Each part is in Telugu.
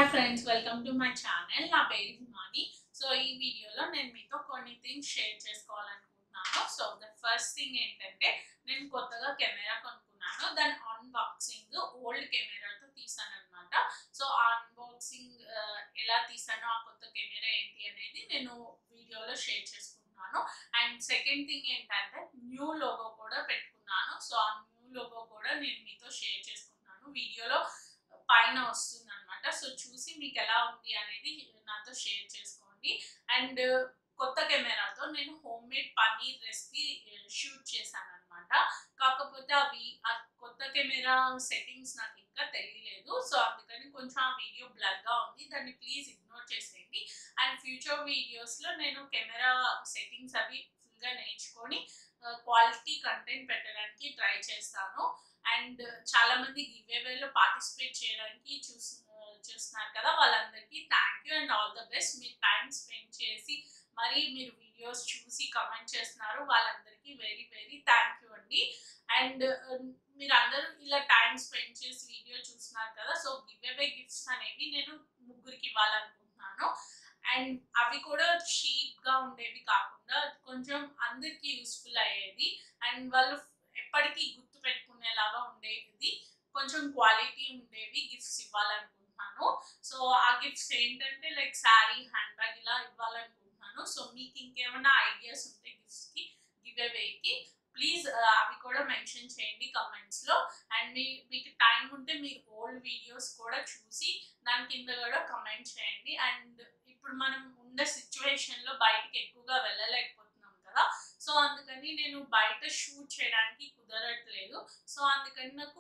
hi friends welcome to my channel నా పేరు హిమాని సో ఈ వీడియోలో నేను మీతో కొన్ని థింగ్స్ షేర్ చేసుకోవాలనుకుంటున్నాను సో ద ఫస్ట్ థింగ్ ఏంటంటే నేను కొత్తగా కెమెరా కొనుక్కున్నాను దాని అన్బాక్సింగ్ ఓల్డ్ కెమెరాతో తీసాను అనమాట సో ఆ అన్బాక్సింగ్ ఎలా తీసానో ఆ కొత్త కెమెరా ఏంటి అనేది నేను వీడియోలో షేర్ చేసుకుంటున్నాను అండ్ సెకండ్ థింగ్ ఏంటంటే న్యూ లోగో కూడా పెట్టుకున్నాను సో ఆ న్యూ లోగో కూడా నేను మీతో షేర్ చేసుకుంటున్నాను వీడియోలో పైన వస్తుంది అనమాట సో చూసి మీకు ఎలా ఉంది అనేది నాతో షేర్ చేసుకోండి అండ్ కొత్త కెమెరాతో నేను home made paneer recipe shoot చేశాను అనమాట కాకపోతే అవి ఆ కొత్త కెమెరా సెట్టింగ్స్ నాకు ఇంకా తెలియలేదు సో అందుకని కొంచెం ఆ వీడియో బ్లర్గా ఉంది దాన్ని ప్లీజ్ ఇగ్నోర్ చేసేయండి అండ్ ఫ్యూచర్ వీడియోస్లో నేను కెమెరా సెట్టింగ్స్ అవి ఫుల్గా నేర్చుకొని క్వాలిటీ కంటెంట్ పెట్టడానికి ట్రై చేస్తాను అండ్ చాలా మంది గివేవేలో పార్టిసిపేట్ చేయడానికి చూసు చూస్తున్నారు కదా వాళ్ళందరికీ thank you and all the best మీరు టైం స్పెండ్ చేసి మరి మీరు వీడియోస్ చూసి కమెంట్ చేస్తున్నారు వాళ్ళందరికీ వెరీ వెరీ థ్యాంక్ యూ అండి అండ్ మీరు అందరూ ఇలా టైం స్పెండ్ చేసి వీడియో చూస్తున్నారు కదా సో గివేవే గిఫ్ట్స్ అనేవి నేను ముగ్గురికి ఇవ్వాలనుకుంటున్నాను అండ్ అవి కూడా చీప్గా ఉండేవి కాకుండా కొంచెం అందరికీ యూస్ఫుల్ అయ్యేది అండ్ వాళ్ళు ఎప్పటికీ గుర్తు పెట్టుకునేలాగా ఉండేది కొంచెం క్వాలిటీ ఉండేవి గిఫ్ట్స్ ఇవ్వాలనుకుంటున్నాను సో ఆ గిఫ్ట్స్ ఏంటంటే లైక్ శారీ హ్యాండ్ బ్యాగ్ ఇలా ఇవ్వాలనుకుంటున్నాను సో మీకు ఇంకేమైనా ఐడియాస్ ఉంటే గిఫ్ట్స్కి గివ్ అవేకి ప్లీజ్ అవి కూడా మెన్షన్ చేయండి కమెంట్స్లో అండ్ మీ మీకు టైం ఉంటే మీరు ఓల్డ్ వీడియోస్ కూడా చూసి దాని కింద కూడా కమెంట్ చేయండి అండ్ ఇప్పుడు మనం ఉన్న సిచ్యువేషన్లో బయటికి ఎక్కువగా వెళ్ళలేకపోతున్నాం కదా సో అందుకని నేను బయట షూట్ చేయడానికి కుదరట్లేదు సో అందుకని నాకు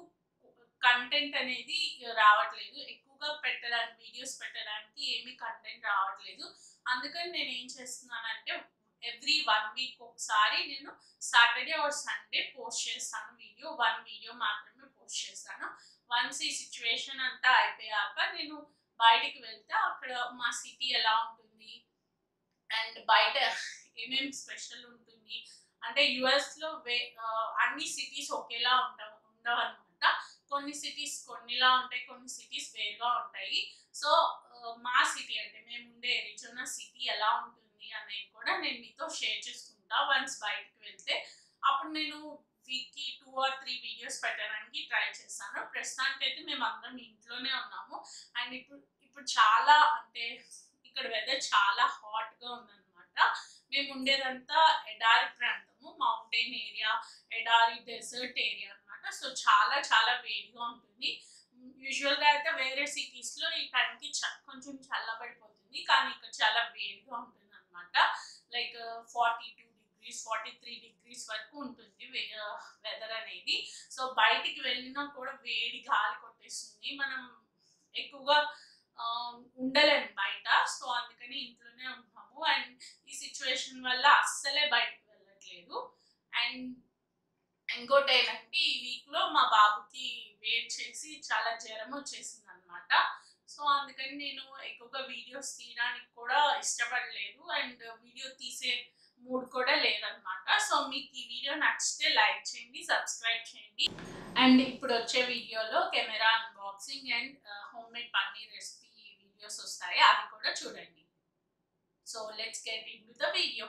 కంటెంట్ అనేది రావట్లేదు ఎక్కువగా పెట్టడానికి వీడియోస్ పెట్టడానికి ఏమి కంటెంట్ రావట్లేదు అందుకని నేను ఏం చేస్తున్నానంటే ఎవ్రీ వన్ వీక్ ఒకసారి నేను సాటర్డే ఆర్ సండే పోస్ట్ చేస్తాను వీడియో వన్ వీడియో మాత్రమే పోస్ట్ చేస్తాను వన్స్ ఈ సిచ్యువేషన్ అంతా అయిపోయాక నేను బయటికి వెళ్తే అక్కడ మా సిటీ ఎలా ఉంటుంది అండ్ బయట ఏమేమి స్పెషల్ ఉంటుంది అంటే యుఎస్లో వే అన్ని సిటీస్ ఒకేలా ఉండవు ఉండవు అనమాట కొన్ని సిటీస్ కొన్నిలా ఉంటాయి కొన్ని సిటీస్ వేరుగా ఉంటాయి సో మా సిటీ అంటే మేము ఉండే ఎరిజోనా సిటీ ఎలా ఉంటుంది అనేది కూడా నేను మీతో షేర్ చేసుకుంటా వన్స్ బయటకు వెళ్తే అప్పుడు నేను వీక్కి టూ ఆర్ త్రీ వీడియోస్ పెట్టడానికి ట్రై చేస్తాను ప్రస్తుతానికి అయితే మేము అందరం ఇంట్లోనే ఉన్నాము అండ్ ఇప్పుడు ఇప్పుడు చాలా అంటే ఇక్కడ వెదర్ చాలా హాట్గా ఉందన్నమాట మేము ఉండేదంతా ఎడారి ప్రాంతము మౌంటైన్ ఏరియా ఎడారి డెజర్ట్ ఏరియా అనమాట సో చాలా చాలా వేడిగా ఉంటుంది యూజువల్గా అయితే వేరే సిటీస్లో ఈ టైంకి కొంచెం చల్లబడిపోతుంది కానీ ఇక్కడ చాలా వేడిగా ఉంటుంది అనమాట like forty two degrees forty three degrees వరకు ఉంటుంది వెదర్ అనేది సో బయటికి వెళ్ళినా కూడా వేడి గాలి కొట్టేస్తుంది మనం ఎక్కువగా ఉండలేము బయట సో అందుకని ఇంట్లోనే ఉంటాము అండ్ ఈ సిచ్యువేషన్ వల్ల అస్సలే బయటకు వెళ్ళట్లేదు అండ్ ఇంకోటి ఏంటంటే ఈ వీక్లో మా బాబుకి వెయిట్ చేసి చాలా జ్వరం వచ్చేసింది అనమాట సో అందుకని నేను ఎక్కువగా వీడియోస్ తీయడానికి కూడా ఇష్టపడలేదు అండ్ వీడియో తీసే మూడ్ కూడా లేదనమాట సో మీకు ఈ వీడియో నచ్చితే లైక్ చేయండి సబ్స్క్రైబ్ చేయండి అండ్ ఇప్పుడు వచ్చే వీడియోలో camera unboxing and home made paneer recipe videos వస్తాయి అవి కూడా చూడండి so let's get into the video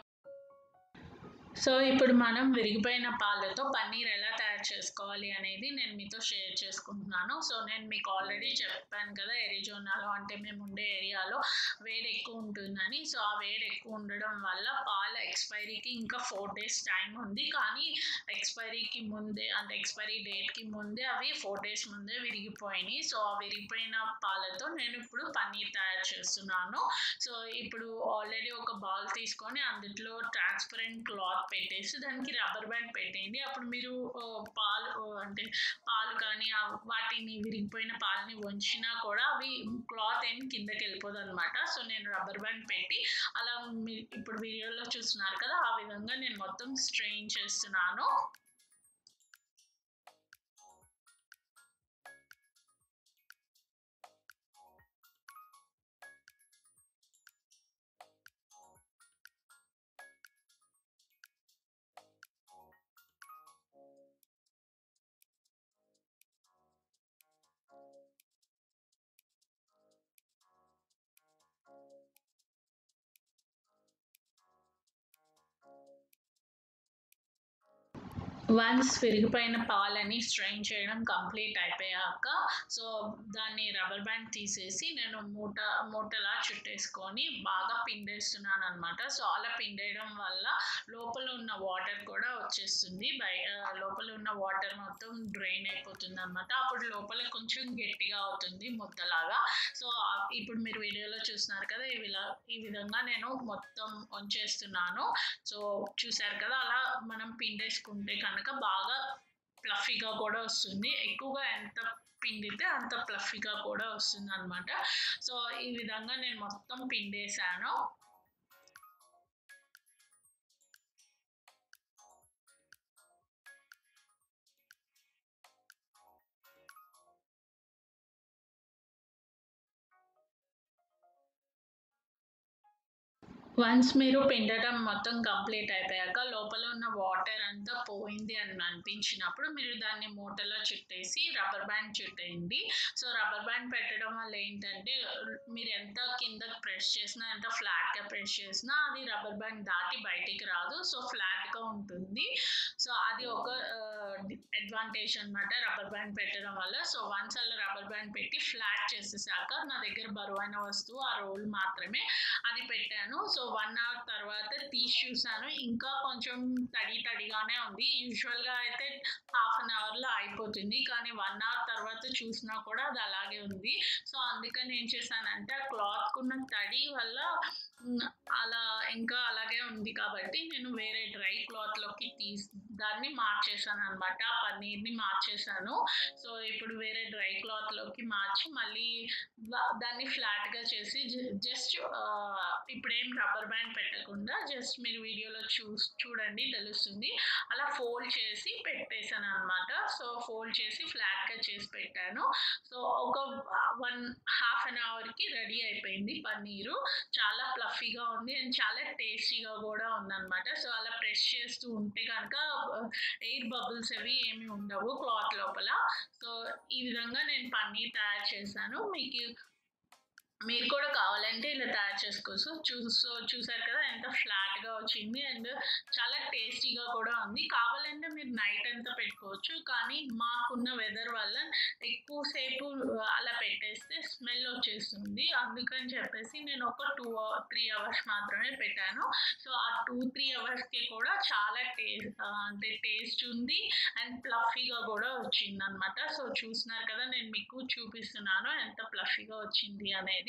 so ఇప్పుడు మనం విరిగిపోయిన పాలతో పన్నీర్ ఎలా తయారు చేసుకోవాలి అనేది నేను మీతో షేర్ చేసుకుంటున్నాను సో నేను మీకు ఆల్రెడీ చెప్పాను కదా ఎరిజోనాలో అంటే మేము ఉండే ఏరియాలో వేడి ఎక్కువ ఉంటుందని సో ఆ వేడి ఎక్కువ ఉండడం వల్ల పాల ఎక్స్పైరీకి ఇంకా ఫోర్ డేస్ టైం ఉంది కానీ ఎక్స్పైరీకి ముందే అంటే ఎక్స్పైరీ డేట్కి ముందే అవి ఫోర్ డేస్ ముందే విరిగిపోయినాయి సో ఆ విరిగిపోయిన పాలతో నేను ఇప్పుడు పన్నీర్ తయారు చేస్తున్నాను సో ఇప్పుడు ఆల్రెడీ ఒక బౌల్ తీసుకొని అందులో ట్రాన్స్పరెంట్ క్లాత్ పెట్టేసి దానికి రబ్బర్ బ్యాండ్ పెట్టేయండి అప్పుడు మీరు పాలు అంటే పాలు కానీ వాటిని విరిగిపోయిన పాలని వంచినా కూడా అవి క్లాత్ ఏమి కిందకి వెళ్ళిపోదు అనమాట సో నేను రబ్బర్ బ్యాండ్ పెట్టి అలా ఇప్పుడు వీడియోలో చూస్తున్నారు కదా ఆ విధంగా నేను మొత్తం స్ట్రెయిన్ చేస్తున్నాను వన్స్ విరిగిపోయిన పాలని స్ట్రెయిన్ చేయడం కంప్లీట్ అయిపోయాక సో దాన్ని రబ్బర్ బ్యాండ్ తీసేసి నేను మూట మూటలా చుట్టేసుకొని బాగా పిండేస్తున్నాను అనమాట సో అలా పిండేయడం వల్ల లోపల ఉన్న వాటర్ కూడా వచ్చేస్తుంది బయ లోపల ఉన్న వాటర్ మొత్తం డ్రైన్ అయిపోతుంది అనమాట అప్పుడు లోపల కొంచెం గట్టిగా అవుతుంది ముద్దలాగా సో ఇప్పుడు మీరు వీడియోలో చూస్తున్నారు కదా ఈ విలా ఈ విధంగా నేను మొత్తం వంచేస్తున్నాను సో చూసారు కదా అలా మనం పిండేసుకుంటే కనుక బాగా ప్లఫీగా కూడా వస్తుంది ఎక్కువగా ఎంత పిండితే అంత ప్లఫీగా కూడా వస్తుంది అనమాట సో ఈ విధంగా నేను మొత్తం పిండేశాను వన్స్ మీరు పిండటం మొత్తం కంప్లీట్ అయిపోయాక లోపల ఉన్న వాటర్ అంతా పోయింది అని అనిపించినప్పుడు మీరు దాన్ని మూటలో చుట్టేసి రబ్బర్ బ్యాండ్ చుట్టేయండి సో రబ్బర్ బ్యాండ్ పెట్టడం వల్ల ఏంటంటే మీరు ఎంత కిందకి ప్రెస్ చేసినా ఎంత ఫ్లాట్గా ప్రెస్ చేసినా అది రబ్బర్ బ్యాండ్ దాటి బయటికి రాదు సో ఫ్లాట్గా ఉంటుంది సో అది ఒక అడ్వాంటేజ్ అనమాట రబ్బర్ బ్యాండ్ పెట్టడం వల్ల సో వన్స్ అలా రబ్బర్ బ్యాండ్ పెట్టి ఫ్లాట్ చేసేసాక నా దగ్గర బరువైన వస్తువు ఆ రోల్ మాత్రమే అది పెట్టాను సో వన్ అవర్ తర్వాత తీసి చూసాను ఇంకా కొంచెం తడి తడిగానే ఉంది యూజువల్గా అయితే హాఫ్ అన్ అవర్లో అయిపోతుంది కానీ వన్ అవర్ తర్వాత చూసినా కూడా అది అలాగే ఉంది సో అందుకని ఏం చేశానంటే ఆ క్లాత్ ఉన్న తడి వల్ల అలా ఇంకా అలాగే ఉంది కాబట్టి నేను వేరే డ్రై క్లాత్లోకి తీసి దాన్ని మార్చేసాను అనమాట ఆ పన్నీర్ని మార్చేసాను సో ఇప్పుడు వేరే డ్రై క్లాత్లోకి మార్చి మళ్ళీ దాన్ని ఫ్లాట్గా చేసి జస్ట్ ఇప్పుడేం రబ్బర్ బ్యాండ్ పెట్టకుండా జస్ట్ మీరు వీడియోలో చూ చూడండి తెలుస్తుంది అలా ఫోల్డ్ చేసి పెట్టేశాను అనమాట సో ఫోల్డ్ చేసి ఫ్లాట్గా చేసి పెట్టాను సో ఒక వన్ హాఫ్ అన్ అవర్కి రెడీ అయిపోయింది పన్నీరు చాలా ఫ్లఫీగా ఉంది అండ్ చాలా టేస్టీగా కూడా ఉందన్నమాట సో అలా ప్రెస్ చేస్తూ ఉంటే కనుక ఎయిర్ బబుల్స్ అవి ఏమి ఉండవు క్లాత్ లోపల సో ఈ విధంగా నేను పన్నీర్ తయారు చేశాను మీకు మీరు కూడా కావాలంటే ఇలా తయారు చేసుకోవచ్చు చూసో చూసారు కదా ఎంత ఫ్లాట్గా వచ్చింది అండ్ చాలా టేస్టీగా కూడా ఉంది కావాలంటే మీరు నైట్ అంతా పెట్టుకోవచ్చు కానీ మాకున్న వెదర్ వల్ల ఎక్కువసేపు అలా పెట్టేస్తే స్మెల్ వచ్చేస్తుంది అందుకని చెప్పేసి నేను ఒక టూ త్రీ అవర్స్ మాత్రమే పెట్టాను సో ఆ టూ త్రీ అవర్స్కి కూడా చాలా టేస్ట్ అంటే టేస్ట్ ఉంది అండ్ ప్లఫీగా కూడా వచ్చింది అనమాట సో చూస్తున్నారు కదా నేను మీకు చూపిస్తున్నాను ఎంత ప్లఫీగా వచ్చింది అనేది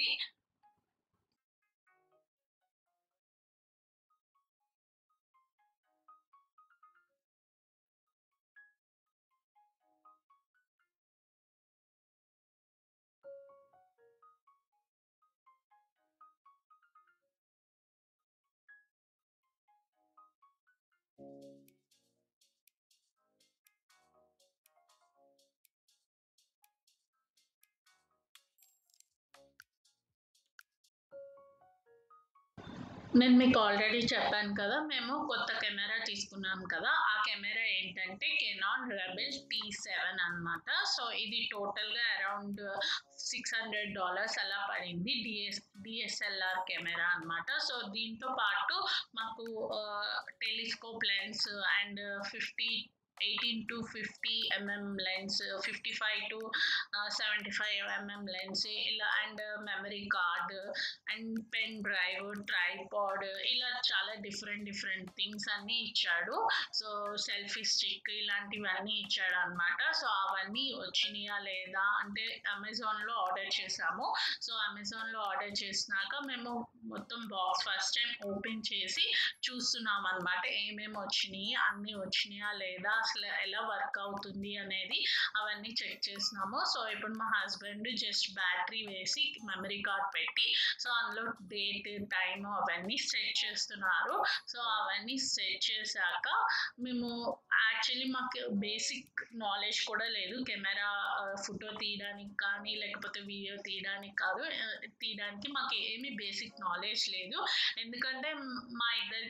నేను మీకు ఆల్రెడీ చెప్పాను కదా మేము కొత్త కెమెరా తీసుకున్నాం కదా ఆ కెమెరా ఏంటంటే కెనాన్ రెబెల్ టీ సెవెన్ అనమాట సో ఇది టోటల్గా అరౌండ్ సిక్స్ హండ్రెడ్ డాలర్స్ అలా పడింది డిఎస్ డిఎస్ఎల్ఆర్ కెమెరా అనమాట సో దీంతో పాటు మాకు telescope lens and fifty eighteen to fifty mm lens fifty five to seventy five mm lens ఇలా and memory card and pen drive tripod ఇలా చాలా డిఫరెంట్ డిఫరెంట్ థింగ్స్ అన్నీ ఇచ్చాడు సో సెల్ఫీ స్టిక్ ఇలాంటివన్నీ ఇచ్చాడు అనమాట సో అవన్నీ వచ్చినాయా లేదా అంటే అమెజాన్లో ఆర్డర్ చేసాము సో అమెజాన్లో ఆర్డర్ చేసినాక మేము మొత్తం బాక్స్ ఫస్ట్ టైం ఓపెన్ చేసి చూస్తున్నాం అనమాట ఏమేమి వచ్చినాయి అన్నీ వచ్చినాయా లేదా అసలు ఎలా వర్క్ అవుతుంది అనేది అవన్నీ చెక్ చేసినాము సో ఇప్పుడు మా హస్బెండ్ జస్ట్ బ్యాటరీ వేసి మెమరీ కార్డ్ పెట్టి సో అందులో డేట్ టైం అవన్నీ సెట్ చేస్తున్నారు సో అవన్నీ సెట్ చేశాక మేము యాక్చువల్లీ మాకు బేసిక్ నాలెడ్జ్ కూడా లేదు కెమెరా ఫోటో తీయడానికి కానీ లేకపోతే వీడియో తీయడానికి కాదు తీయడానికి మాకు ఏమీ బేసిక్ నాలెడ్జ్ లేదు ఎందుకంటే మా ఇద్దరికి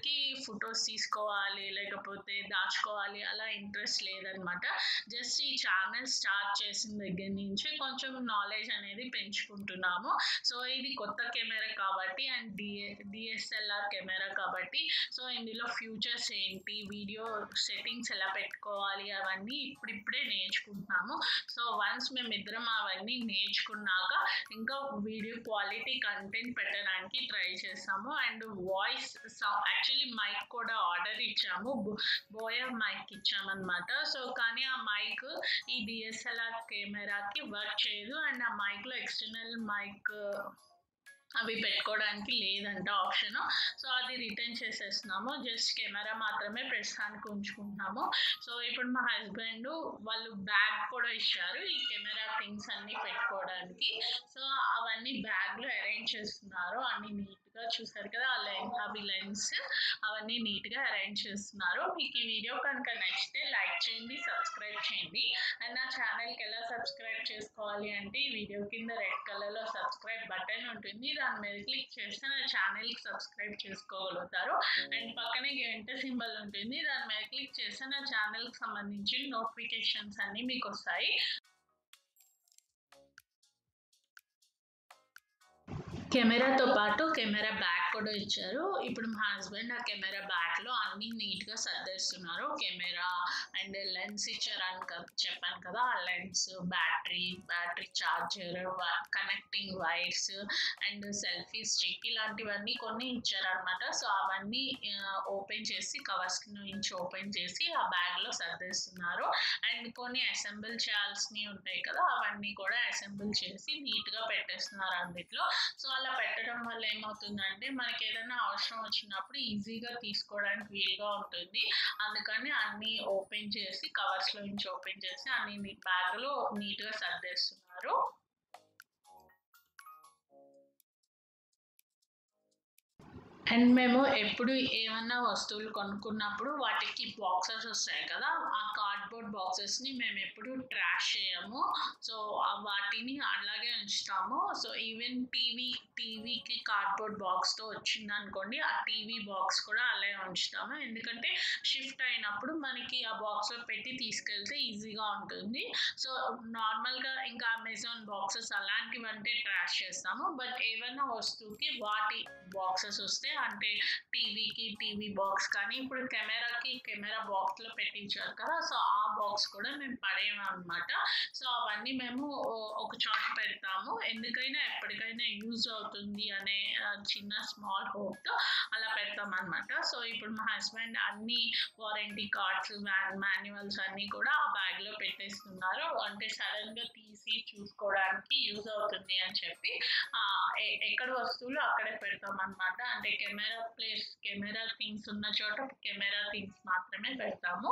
ఫొటోస్ తీసుకోవాలి లేకపోతే దాచుకోవాలి అలా ఇంట్రెస్ట్ లేదనమాట జస్ట్ ఈ ఛానల్ స్టార్ట్ చేసిన దగ్గర నుంచి కొంచెం నాలెడ్జ్ అనేది పెంచుకుంటున్నాము సో ఇది కొత్త కెమెరా కాబట్టి అండ్ డిఏ డిఎస్ఎల్ఆర్ కెమెరా కాబట్టి సో ఇందులో ఫ్యూచర్స్ ఏంటి వీడియో సెట్టింగ్స్ ఎలా పెట్టుకోవాలి అవన్నీ ఇప్పుడిప్పుడే నేర్చుకుంటున్నాము సో వన్స్ మేము ఇద్దరం అవన్నీ నేర్చుకున్నాక ఇంకా వీడియో క్వాలిటీ కంటెంట్ పెట్టడానికి ట్రై చేస్తాము అండ్ వాయిస్ యాక్చువల్లీ మైక్ కూడా ఆర్డర్ ఇచ్చాము బోయా మైక్ ఇచ్చామన్నమాట సో కానీ ఆ మైక్ ఈ డిఎస్ఎల్ఆర్ కెమెరాకి వర్క్ చేయదు అండ్ ఆ మైక్లో ఎక్స్టర్నల్ మైక్ అవి పెట్టుకోవడానికి లేదంట ఆప్షన్ సో అది రిటర్న్ చేసేస్తున్నాము జస్ట్ కెమెరా మాత్రమే ప్రస్తుతానికి ఉంచుకుంటున్నాము సో ఇప్పుడు మా హస్బెండ్ వాళ్ళు బ్యాగ్ కూడా ఇచ్చారు ఈ కెమెరా థింగ్స్ అన్నీ పెట్టుకోవడానికి సో అవన్నీ బ్యాగ్లో అరేంజ్ చేస్తున్నారు అన్ని నీట్గా చూసారు కదా ఆ లెన్ అవి లెన్స్ అవన్నీ నీట్గా అరేంజ్ చేస్తున్నారు మీకు ఈ వీడియో కనుక నచ్చితే లైక్ చేయండి సబ్స్క్రైబ్ చేయండి అండ్ నా ఛానల్కి ఎలా సబ్స్క్రైబ్ చేసుకోవాలి అంటే ఈ వీడియో కింద రెడ్ కలర్లో సబ్స్క్రైబ్ బటన్ ఉంటుంది దాని మీద క్లిక్ చేస్తే నా ఛానల్కి సబ్స్క్రైబ్ చేసుకోగలుగుతారు అండ్ పక్కనే గంట సింబల్ ఉంటుంది దాని మీద క్లిక్ చేస్తే నా ఛానల్కి సంబంధించి నోటిఫికేషన్స్ అన్నీ మీకు వస్తాయి కెమెరాతో పాటు కెమెరా బ్యాగ్ కూడా ఇచ్చారు ఇప్పుడు మా హస్బెండ్ ఆ కెమెరా బ్యాగ్లో అన్నీ నీట్గా సర్దేస్తున్నారు కెమెరా అండ్ లెన్స్ ఇచ్చారని చెప్పాను కదా ఆ lens battery battery charger connecting wires and selfie stick ఇలాంటివన్నీ కొన్ని ఇచ్చారనమాట సో అవన్నీ ఓపెన్ చేసి కవర్స్ నుంచి ఓపెన్ చేసి ఆ బ్యాగ్లో సర్దేస్తున్నారు అండ్ కొన్ని అసెంబుల్ చేయాల్సినవి ఉంటాయి కదా అవన్నీ కూడా అసెంబుల్ చేసి నీట్గా పెట్టేస్తున్నారు అందులో సో అలా పెట్టడం వల్ల ఏమవుతుందంటే మనకి ఏదైనా అవసరం వచ్చినప్పుడు ఈజీగా తీసుకోవడానికి వీలుగా ఉంటుంది అందుకని అన్నీ ఓపెన్ చేసి కవర్స్లో నుంచి ఓపెన్ చేసి అన్ని బ్యాగ్లో నీట్గా సర్దేస్తున్నారు అండ్ మేము ఎప్పుడు ఏమన్నా వస్తువులు కొనుక్కున్నప్పుడు వాటికి బాక్సెస్ వస్తాయి కదా ఆ కార్డ్బోర్డ్ బాక్సెస్ని మేము ఎప్పుడు ట్రాష్ చేయము సో వాటిని అలాగే ఉంచుతాము సో ఈవెన్ టీవీ టీవీకి కార్డ్బోర్డ్ బాక్స్తో వచ్చింది అనుకోండి ఆ టీవీ బాక్స్ కూడా అలాగే ఉంచుతాము ఎందుకంటే షిఫ్ట్ అయినప్పుడు మనకి ఆ బాక్స్లో పెట్టి తీసుకెళ్తే ఈజీగా ఉంటుంది సో నార్మల్గా ఇంకా అమెజాన్ బాక్సెస్ అలాంటివి అంటే ట్రాష్ చేస్తాము బట్ ఏమైనా వస్తువుకి వాటి బాక్సెస్ వస్తే అంటే టీవీకి టీవీ బాక్స్ కానీ ఇప్పుడు కెమెరాకి కెమెరా బాక్స్లో పెట్టించారు కదా సో ఆ బాక్స్ కూడా మేము పడేము అనమాట సో అవన్నీ మేము ఒక చోట పెడతాము ఎందుకైనా ఎప్పటికైనా యూజ్ అవుతుంది అనే చిన్న స్మాల్ హోప్తో అలా పెడతాం అనమాట సో ఇప్పుడు మా హస్బెండ్ అన్ని వారంటీ కార్డ్స్ వ్యాన్ మాన్యువల్స్ అన్నీ కూడా ఆ బ్యాగ్లో పెట్టేస్తున్నారు అంటే సడన్గా తీసి చూసుకోవడానికి యూజ్ అవుతుంది అని చెప్పి ఎక్కడ వస్తువులు అక్కడే పెడతాం అనమాట అంటే కెమెరా ప్లేస్ కెమెరా థింగ్స్ ఉన్న చోట కెమెరా థింగ్స్ మాత్రమే పెడతాము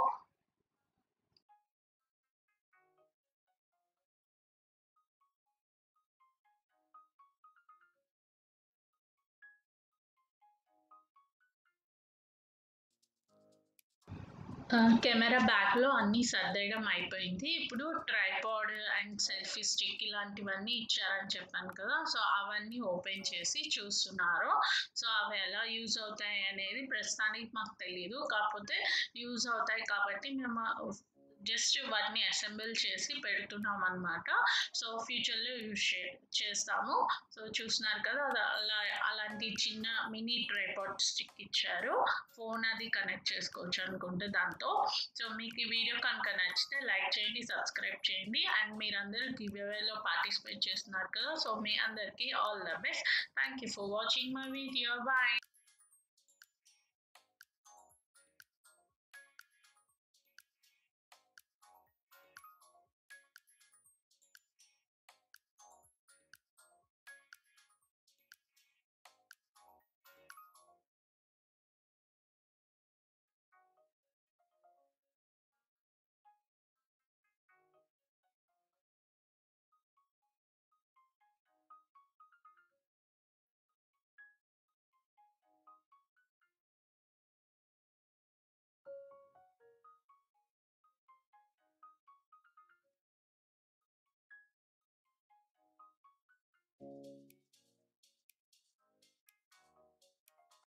కెమెరా బ్యాగ్లో అన్నీ సర్దేయడం అయిపోయింది ఇప్పుడు ట్రైపాడ్ అండ్ సెల్ఫీ స్టిక్ ఇలాంటివన్నీ ఇచ్చారని చెప్పాను కదా సో అవన్నీ ఓపెన్ చేసి చూస్తున్నారు సో అవి ఎలా యూజ్ అవుతాయి అనేది ప్రస్తుతానికి మాకు తెలియదు కాకపోతే యూజ్ అవుతాయి కాబట్టి మేము జస్ట్ వాటిని అసెంబుల్ చేసి పెడుతున్నాం అనమాట సో ఫ్యూచర్లో యూజ్ చే చేస్తాము సో చూస్తున్నారు కదా అలా అలాంటి చిన్న మినీ ట్రైపాడ్ స్టిక్ ఇచ్చారు ఫోన్ అది కనెక్ట్ చేసుకోవచ్చు అనుకుంటే దాంతో సో మీకు ఈ వీడియో కనుక నచ్చితే లైక్ చేయండి సబ్స్క్రైబ్ చేయండి అండ్ మీరందరూ గివ్అవేలో పార్టిసిపేట్ చేస్తున్నారు కదా సో మీ అందరికీ all the best thank you for watching my video bye